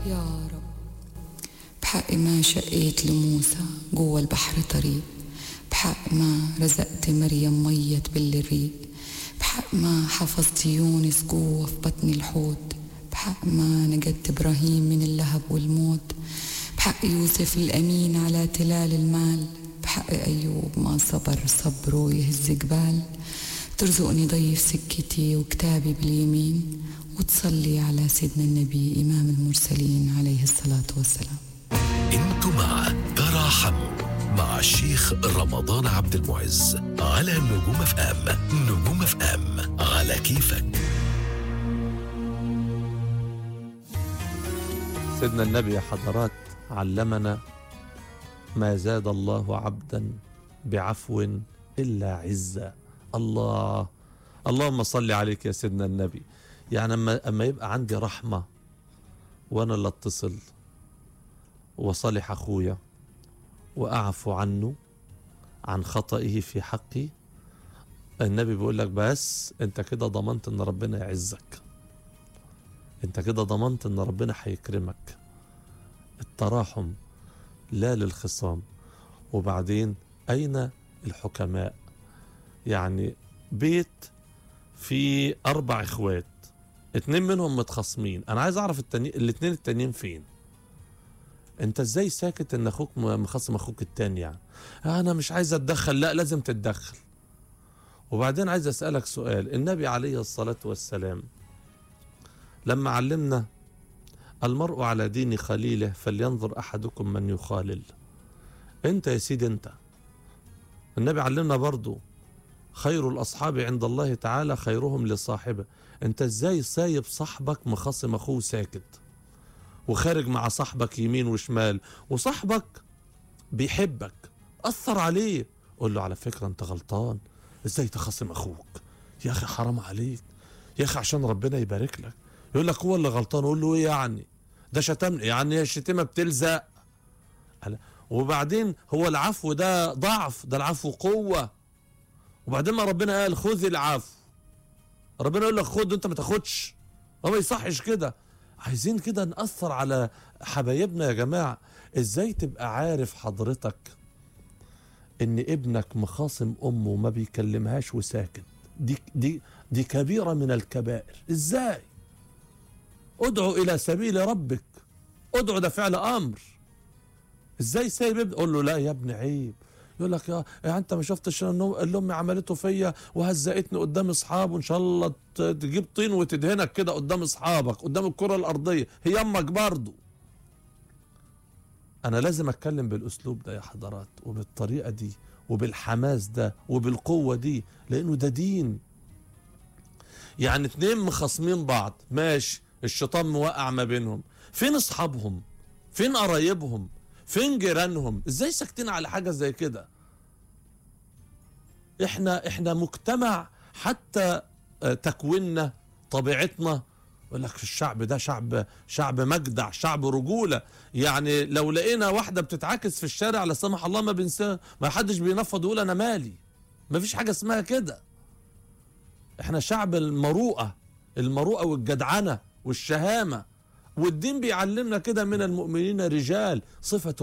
يا رب بحق ما شقيت لموسى جوا البحر طريق بحق ما رزقت مريم مية بالريق بحق ما حفظت يونس جوا في بطن الحوت بحق ما نجدت إبراهيم من اللهب والموت بحق يوسف الأمين على تلال المال بحق أيوب ما صبر صبره يهز جبال ترزقني ضيف سكتي وكتابي باليمين وتصلي على سيدنا النبي إمام المرسلين عليه الصلاة والسلام انتم مع تراحموا مع الشيخ رمضان عبد المعز على نجوم اف ام نجوم اف ام على كيفك سيدنا النبي يا حضرات علمنا ما زاد الله عبدا بعفو إلا عزا الله اللهم صل عليك يا سيدنا النبي يعني أما, أما يبقى عندي رحمة وأنا اللي اتصل وصالح أخويا وأعفو عنه عن خطئه في حقي النبي بيقول لك بس انت كده ضمنت ان ربنا يعزك انت كده ضمنت ان ربنا هيكرمك التراحم لا للخصام وبعدين اين الحكماء يعني بيت في اربع اخوات اتنين منهم متخاصمين انا عايز اعرف التاني... الاتنين التانيين فين انت ازاي ساكت ان اخوك م- مخاصم اخوك التاني يعني انا مش عايز اتدخل لا لازم تتدخل وبعدين عايز اسالك سؤال النبي عليه الصلاه والسلام لما علمنا المرء على دين خليله فلينظر احدكم من يخالل انت يا سيدي انت النبي علمنا برضو خير الاصحاب عند الله تعالى خيرهم لصاحبه انت ازاي سايب صاحبك مخاصم اخوه ساكت وخارج مع صاحبك يمين وشمال وصاحبك بيحبك اثر عليه قول له على فكره انت غلطان ازاي تخاصم اخوك يا اخي حرام عليك يا اخي عشان ربنا يبارك لك يقول لك هو اللي غلطان قول له ايه يعني ده شتمني يعني هي الشتيمه بتلزق قال- وبعدين هو العفو ده ضعف ده العفو قوه وبعدين ما ربنا قال خذ العفو ربنا يقول لك خد انت ما تاخدش هو ما يصحش كده عايزين كده نأثر على حبايبنا يا جماعة ازاي تبقى عارف حضرتك ان ابنك مخاصم امه وما بيكلمهاش وساكت دي دي دي كبيرة من الكبائر ازاي ادعو الى سبيل ربك ادعو ده فعل امر ازاي سايب ابن قول له لا يا ابني عيب يقول لك يا, يا انت ما شفتش النو- اللي امي عملته فيا وهزقتني قدام اصحابي وان شاء الله ت- تجيب طين وتدهنك كده قدام اصحابك قدام الكره الارضيه هي امك برضه انا لازم اتكلم بالاسلوب ده يا حضرات وبالطريقه دي وبالحماس ده وبالقوه دي لانه ده دين يعني اتنين مخاصمين بعض ماشي الشيطان موقع ما بينهم فين اصحابهم فين قرايبهم فين جيرانهم ازاي ساكتين على حاجه زي كده احنا احنا مجتمع حتى آه، تكويننا طبيعتنا يقول لك الشعب ده شعب شعب مجدع شعب رجوله يعني لو لقينا واحده بتتعاكس في الشارع لا سمح الله ما بنسى ما حدش بينفض ويقول انا مالي ما فيش حاجه اسمها كده احنا شعب المروءه المروءه والجدعنه والشهامه والدين بيعلمنا كده من المؤمنين رجال صفه